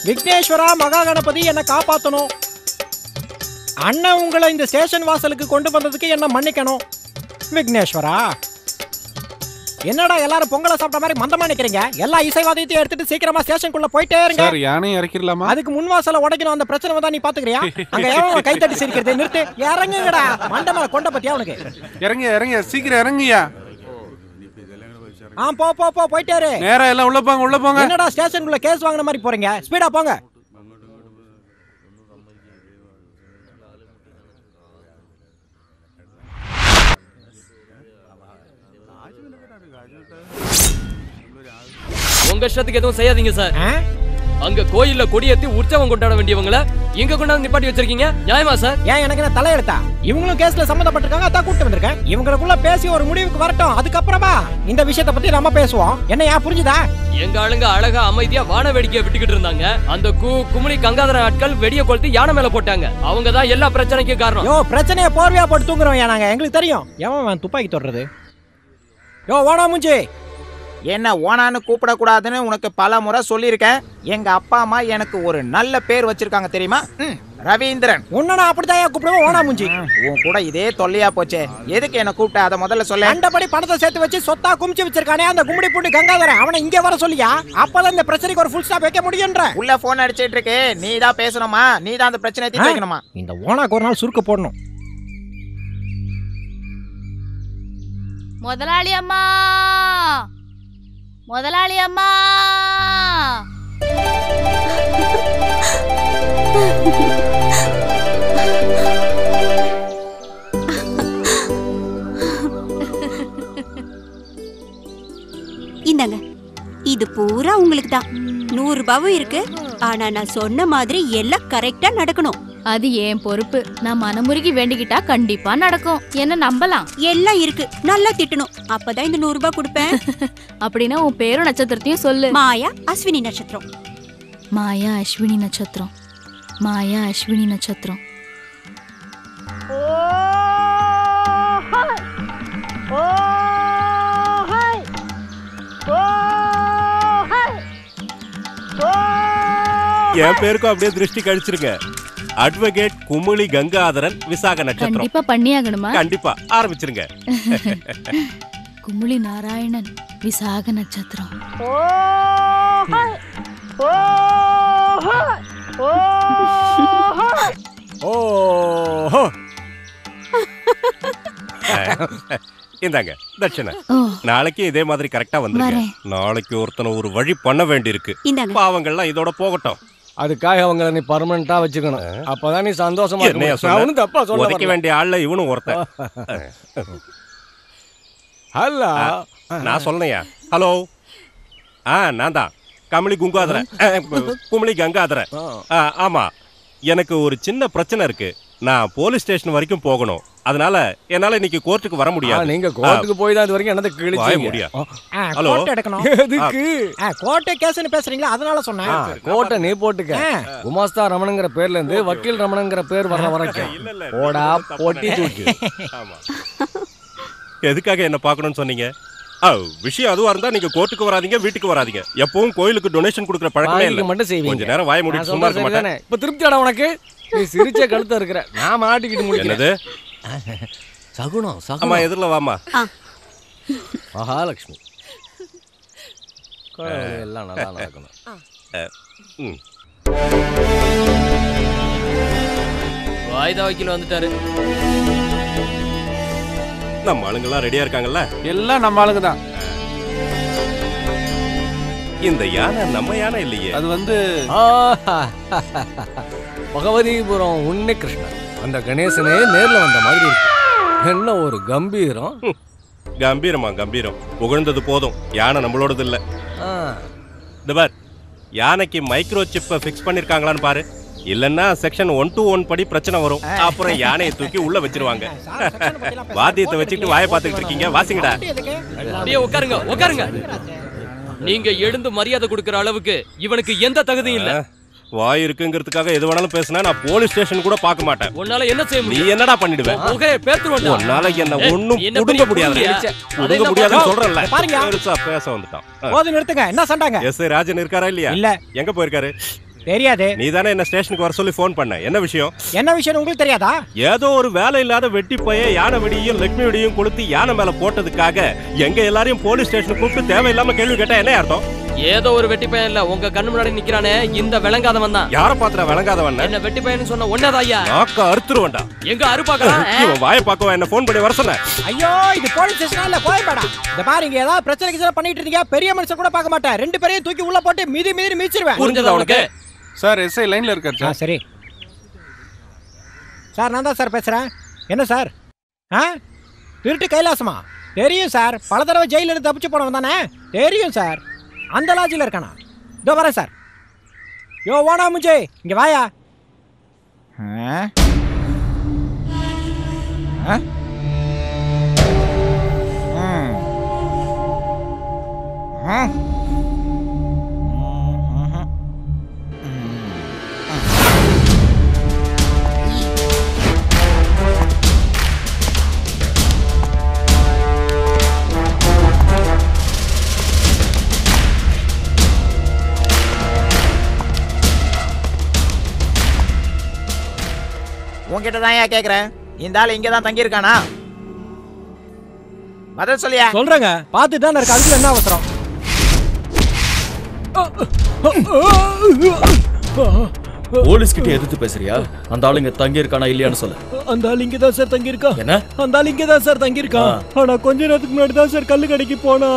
விக்னேஸ்வரா மகா கணபதி என்னை காப்பாத்தணும் அண்ணன் உங்களை இந்த ஸ்டேஷன் வாசலுக்கு கொண்டு வந்ததுக்கு என்ன மன்னிக்கணும் விக்னேஸ்வரா என்னடா எல்லாரும் பொங்கலை சாப்பிட்ட மாதிரி மந்தமா நிக்கிறீங்க எல்லா இசைவாதத்தையும் எடுத்துட்டு சீக்கிரமா ஸ்டேஷனுக்குள்ள போயிட்டே இருங்க சார் யானையும் இறக்கிடலாமா அதுக்கு முன் வாசல உடைக்கணும் அந்த பிரச்சனை தான் நீ பாத்துக்கிறியா அங்க எவன் கை தட்டி சிரிக்கிறது நிறுத்து இறங்குங்கடா மண்டை மேல கொண்ட பத்தியா உனக்கு இறங்க இறங்க சீக்கிரம் இறங்குயா ஆ போ போ போ போயிட்டே இரு நேரா எல்லாம் உள்ள போங்க உள்ள போங்க என்னடா ஸ்டேஷனுக்குள்ள கேஸ் வாங்கின மாதிரி போறீங்க ஸ்பீடா போங்க உங்க இஷ்டத்துக்கு எதுவும் செய்யாதீங்க சார் ஆ? அங்க கோயில்ல கொடியேத்தி உற்சவம் கொண்டாட வேண்டியவங்கள இங்க கொண்டாந்து நிப்பாட்டி வச்சிருக்கீங்க நியாயமா சார் ஏன் எனக்கு என்ன தலையெழுத்தா இவங்களும் கேஸ்ல சம்மந்தப்பட்டிருக்காங்க அதான் கூப்பிட்டு வந்திருக்கேன் இவங்களுக்குள்ள பேசி ஒரு முடிவுக்கு வரட்டும் அதுக்கப்புறமா இந்த விஷயத்தை பத்தி நம்ம பேசுவோம் என்ன ஏன் புரிஞ்சுதா எங்க ஆளுங்க அழகா அமைதியா வான வேடிக்கையை விட்டுக்கிட்டு இருந்தாங்க அந்த கு குமுளி கங்காதர ஆட்கள் வெடிய கொளுத்தி யானை மேல போட்டாங்க அவங்க தான் எல்லா பிரச்சனைக்கும் காரணம் யோ பிரச்சனையை போர்வையா போட்டு தூங்குறோம் ஏன் நாங்க எங்களுக்கு தெரியும் எவன் அவன் துப்பாக்கி தொடுறது யோ ஓடா மூஞ்சி என்ன ஓனான்னு கூப்பிடக்கூடாதுன்னு உனக்கு பல முறை சொல்லியிருக்கேன் எங்க அப்பா அம்மா எனக்கு ஒரு நல்ல பேர் வச்சிருக்காங்க தெரியுமா ம், ரவீந்திரன் உன்ன அப்படிதான் ஏன் கூப்பிடுவோம் ஓடா மூஞ்சி உன் கூட இதே தொல்லையா போச்சே எதுக்கு என்ன கூப்பிட்ட அதை முதல்ல சொல்ல அண்டபடி பணத்தை சேர்த்து வச்சு சொத்தா குமிச்சு வச்சிருக்கானே அந்த கும்மிடி பூண்டு கங்காதரன் அவனை இங்க வர சொல்லியா அப்பதான் இந்த பிரச்சனைக்கு ஒரு ஃபுல் ஸ்டாப் வைக்க முடியுன்ற உள்ள போன் அடிச்சிட்டு இருக்கு நீ தான் பேசணுமா நீ தான் அந்த பிரச்சனையை தீர்த்து வைக்கணுமா இந்த ஓனாக்கு ஒரு நாள் சுருக்க போடணும் முதலாளி அம்மா முதலாளி அம்மா இந்தாங்க இது பூரா உங்களுக்கு தான் நூறு ரூபாவும் இருக்கு ஆனா நான் சொன்ன மாதிரி எல்லாம் கரெக்டா நடக்கணும் அது ஏன் பொறுப்பு நான் மனமுருகி வேண்டிக்கிட்டா கண்டிப்பா நடக்கும் என்ன நம்பலாம் எல்லாம் இருக்கு நல்லா திட்டணும் அப்பதான் இந்த நூறு ரூபாய் கொடுப்பேன் அப்படின்னா உன் பேரும் நட்சத்திரத்தையும் சொல்லு மாயா அஸ்வினி நட்சத்திரம் மாயா அஸ்வினி நட்சத்திரம் மாயா அஸ்வினி நட்சத்திரம் என் பேருக்கும் அப்படியே திருஷ்டி கழிச்சிருங்க அட்வொகேட் குமுளி கங்காதரன் விசாக நட்சத்திரம் கண்டிப்பா பண்ணியாகணுமா கண்டிப்பா ஆரம்பிச்சிருங்க குமுளி நாராயணன் விசாக நட்சத்திரம் ஓஹோ இந்தாங்க தட்சணை ஓ நாளைக்கு இதே மாதிரி கரெக்டா வந்துருங்க வரேன். நாளைக்கு ஒருத்தனை ஒரு வழி பண்ண வேண்டியிருக்கு இந்தாங்க பாவங்கள்லாம் இதோட போகட்டும் அதுக்காக அவங்கள நீ பர்மனண்டா வச்சுக்கணும் அப்பதான் நீ சந்தோஷமா இருக்க என்னையா முடியும். சொன்ன? நான் ஒண்ணும் தப்பா சொல்ல உதைக்க வரல. வேண்டிய ஆள்ல இவனும் ஒருத்தன் ஹலோ நான் சொன்னையா ஹலோ ஆ நான் தான் கமலி குங்காதரன் அஹ், குமளி கங்காதரன் ஆ, ஆமா எனக்கு ஒரு சின்ன பிரச்சனை இருக்கு நான் போலீஸ் ஸ்டேஷன் வரைக்கும் போகணும் அதனால என்னால இன்னைக்கு கோர்ட்டுக்கு வர ஆ, முடியாது நீங்க கோர்ட்டுக்கு போய் தான் இது வரைக்கும் என்னது வாய கிழிச்சீங்க முடியா ஆ, ஹலோ. கோட்டை எடுக்கணும் எதுக்கு ஆ, கோட்டை கேஸ்னு பேசுறீங்களா அதனால சொன்னேன் ஆ, கோட்டை நீ போட்டுக்க ஆ. குமாஸ்தா ரமணங்கிற பேர்ல இருந்து வக்கீல் ரமணங்கிற பேர் வர்ற வரைக்கும் இல்ல, இல்ல, போடா தப்பா பொட்டி நினைச்சேன். தூக்கி ஆமா எதுக்காக என்ன பார்க்கணும்னு சொன்னீங்க ஆ, விஷயம் அதுவா இருந்தா நீங்க கோர்ட்டுக்கு வராதீங்க வீட்டுக்கு வராதீங்க எப்பவும் கோயிலுக்கு டொனேஷன் கொடுக்குற பழக்கமே வாங்கிக்க இல்ல மட்டும் செய்வீங்க கொஞ்ச நேரம் வாய நான் மூடிட்டு சும்மா சொல்றது இருக்க மாட்டேன் சரிதானே? இப்ப திருப்தியாடா உனக்கு நீ சிரிச்ச கழுத்த இருக்கிற நான் மாட்டிக்கிட்டு முடிக்கிறேன் என்னது சகுனம் ஆமா சகுனம் எதிரில வாமா மகாலட்சுமி கடவுளே, எல்லாம் நல்லா நடக்கணும் ம். வாய்தா வக்கீல் வந்துட்டாரு நம்ம ஆளுங்கெல்லாம் ரெடியா இருக்காங்கல்ல எல்லாம் நம்ம ஆளுங்க தான் இந்த யானை நம்ம யானை இல்லையே அது வந்து ஆஹா. பகவதிபுரம் உன்னி கிருஷ்ணன் அந்த கணேசனே நேர்ல வந்த மாதிரி இருக்கு என்ன ஒரு கம்பீரம் கம்பீரமா கம்பீரம் புகழ்ந்தது போதும் யானை நம்மளோடது இல்ல ஆ, இந்த பார் யானைக்கு மைக்ரோ சிப்பை ஃபிக்ஸ் பண்ணிருக்காங்களான்னு பாரு இல்லன்னா செக்ஷன் ஒன் டு ஒன் படி பிரச்சனை வரும் அப்புறம் யானையை தூக்கி உள்ள வச்சிருவாங்க வாத்தியத்தை வச்சுக்கிட்டு வாயை பார்த்துக்கிட்டு இருக்கீங்க வாசிங்கடா அப்படியே உட்காருங்க உட்காருங்க நீங்க எழுந்து மரியாதை கொடுக்கிற அளவுக்கு இவனுக்கு எந்த தகுதியும் இல்ல வாய் இருக்குங்கிறதுக்காக எது வேணாலும் பேசினா நான் போலீஸ் ஸ்டேஷன் கூட பார்க்க மாட்டேன் உன்னால என்ன செய்ய நீ முடியும் என்னடா பண்ணிடுவ புகையை பேத்துருவா உன்னால என்ன ஏய், ஒண்ணும் என்ன புடுங்க பெரிய முடியாது புடுங்கியா? புடுங்க அதை என்ன முடியாதுன்னு பாருங்க. சொல்றேன்ல பாருங்க. பெருசா பேச வந்துட்டான் போது நிறுத்துங்க என்ன சண்டாங்க எஸ் ராஜன் இருக்காரா இல்லையா இல்ல எங்க போயிருக்காரு தெரியாது நீ தானே என்ன ஸ்டேஷனுக்கு வர சொல்லி ஃபோன் பண்ண என்ன விஷயம் என்ன விஷயம் உங்களுக்கு தெரியாதா ஏதோ ஒரு வேலை இல்லாத வெட்டி பைய யானை வெடியும் லட்சுமி வெடியும் கொளுத்தி யானை மேல போட்டதுக்காக எங்க எல்லாரையும் போலீஸ் ஸ்டேஷனுக்கு கூப்பிட்டு தேவையில்லாம கேள்வி கேட்டா என்ன அர்த்தம் ஏதோ ஒரு வெட்டி பையன் இல்ல உங்க கண்ணு முன்னாடி நிக்கிறானே இந்த விளங்காதவன் தான் யார பாத்திர விளங்காதவன் என்ன வெட்டி பையன் சொன்ன ஒன்னதா ஐயா நாக்க அறுத்துருவேன்டா எங்க அறுப்பாக்கலாம் இவன் வாயை பார்க்கவா என்ன ஃபோன் பண்ணி வர சொன்ன ஐயோ இது போலீஸ் ஸ்டேஷனா இல்ல கோயம்பேடா இந்த பாருங்க ஏதாவது பிரச்சனை கிச்சனை பண்ணிட்டு இருக்கீங்க பெரிய மனுஷன் கூட பார்க்க மாட்டேன் ரெண்டு பேரையும் தூக்கி உள்ள போட்டு மிதி மிதி மிதிச்சிருவேன் புரிஞ்சதா உனக்கு சார் எஸ்ஐ லைன்ல இருக்காரு ஆ சார் சரி சார் நான் தான் சார் பேசுறேன் என்ன சார் ஆ திருட்டு கைலாசமா தெரியும் சார் பல தடவை ஜெயில இருந்து தப்பிச்சு போனவன் தானே தெரியும் சார் அந்த லாட்ஜில் இருக்கானா இதோ வரேன் சார் யோ ஓனா முஜே இங்க வாயா ஆ? ஆ? ம். ஆ? ம்ஹும். உன்கிட்ட தான் ஏன் கேக்குறேன் இந்த ஆள் இங்க தான் தங்கியிருக்கானா பதில் சொல்லியா சொல்றேங்க பார்த்துட்டு தான் இருக்கு அதுக்கு என்ன அவசரம் போலீஸ் கிட்ட எதிர்த்து பேசுறியா அந்த ஆளுங்க தங்கி இருக்கானா இல்லையான்னு சொல்லு அந்த ஆள் இங்கே தான் சார் தங்கியிருக்கான் என்ன அந்த ஆள் இங்கே தான் சார் தங்கியிருக்கான் ஆனா கொஞ்ச நேரத்துக்கு முன்னாடி தான் சார் கல்லு கடைக்கு போனா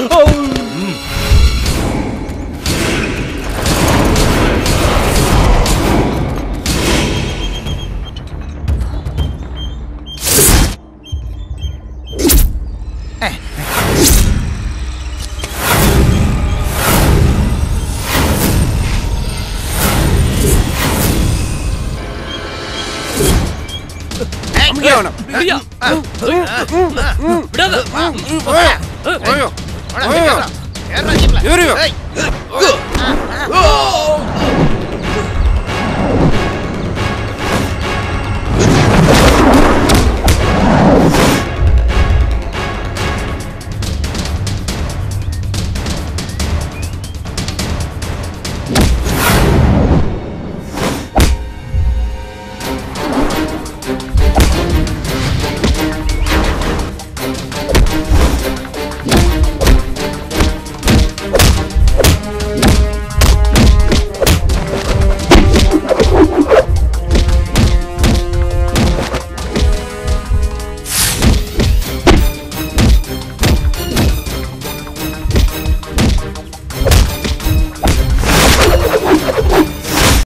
அமைதியா வேணும். விடியா. விடாத ஓயோ ஓயோ இவரையோ ஏய்.